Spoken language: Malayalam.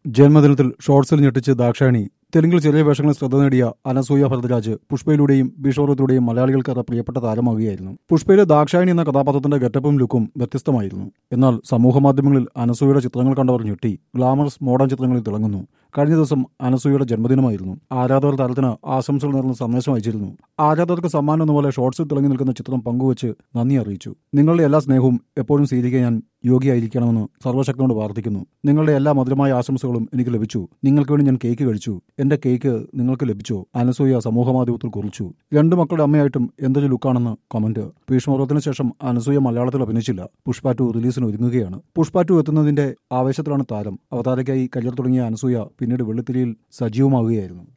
ജന്മദിനത്തിൽ ഷോർട്സിൽ ഞെട്ടിച്ച് ദാക്ഷായണി തെലുങ്കിൽ ചെറിയ വേഷങ്ങളിൽ ശ്രദ്ധ നേടിയ അനസൂയ ഭരദ്രാജ് പുഷ്പയിലൂടെയും ബിഷോറത്തിലൂടെയും മലയാളികൾക്കേറെ പ്രിയപ്പെട്ട താരമാകുകയായിരുന്നു പുഷ്പയിലെ ദാക്ഷായണി എന്ന കഥാപാത്രത്തിന്റെ ഗെറ്റപ്പും ലുക്കും വ്യത്യസ്തമായിരുന്നു എന്നാൽ സമൂഹമാധ്യമങ്ങളിൽ അനസൂയയുടെ ചിത്രങ്ങൾ കണ്ടവർ ഞെട്ടി ഗ്ലാമറസ് മോഡേൺ ചിത്രങ്ങളിൽ തിളങ്ങുന്നു കഴിഞ്ഞ ദിവസം അനസൂയയുടെ ജന്മദിനമായിരുന്നു ആരാധകർ താരത്തിന് ആശംസകൾ നേർന്ന സന്ദേശം അയച്ചിരുന്നു ആരാധകർക്ക് സമ്മാനം എന്ന പോലെ ഷോർട്സിൽ തിളങ്ങി നിൽക്കുന്ന ചിത്രം പങ്കുവച്ച് നന്ദി അറിയിച്ചു നിങ്ങളുടെ എല്ലാ സ്നേഹവും എപ്പോഴും സ്വീകരിക്കാൻ ഞാൻ യോഗ്യയായിരിക്കണമെന്ന് സർവശക്തനോട് പ്രാർത്ഥിക്കുന്നു നിങ്ങളുടെ എല്ലാ മധുരമായ ആശംസകളും എനിക്ക് ലഭിച്ചു നിങ്ങൾക്ക് വേണ്ടി ഞാൻ കേക്ക് കഴിച്ചു എന്റെ കേക്ക് നിങ്ങൾക്ക് ലഭിച്ചോ അനസൂയ സമൂഹമാധ്യമത്തിൽ കുറിച്ചു രണ്ടു മക്കളുടെ അമ്മയായിട്ടും എന്തൊരു ലുക്കാണെന്ന് കമന്റ് ഭീഷ്മപർവത്തിന് ശേഷം അനസൂയ മലയാളത്തിൽ അഭിനയിച്ചില്ല പുഷ്പ ടു റിലീസിന് ഒരുങ്ങുകയാണ് പുഷ്പ ടു എത്തുന്നതിന്റെ ആവേശത്തിലാണ് താരം അവതാരയ്ക്കായി കരിയർ തുടങ്ങിയ അനസൂയ പിന്നീട് വെള്ളിത്തിരിയിൽ സജീവമാവുകയായിരുന്നു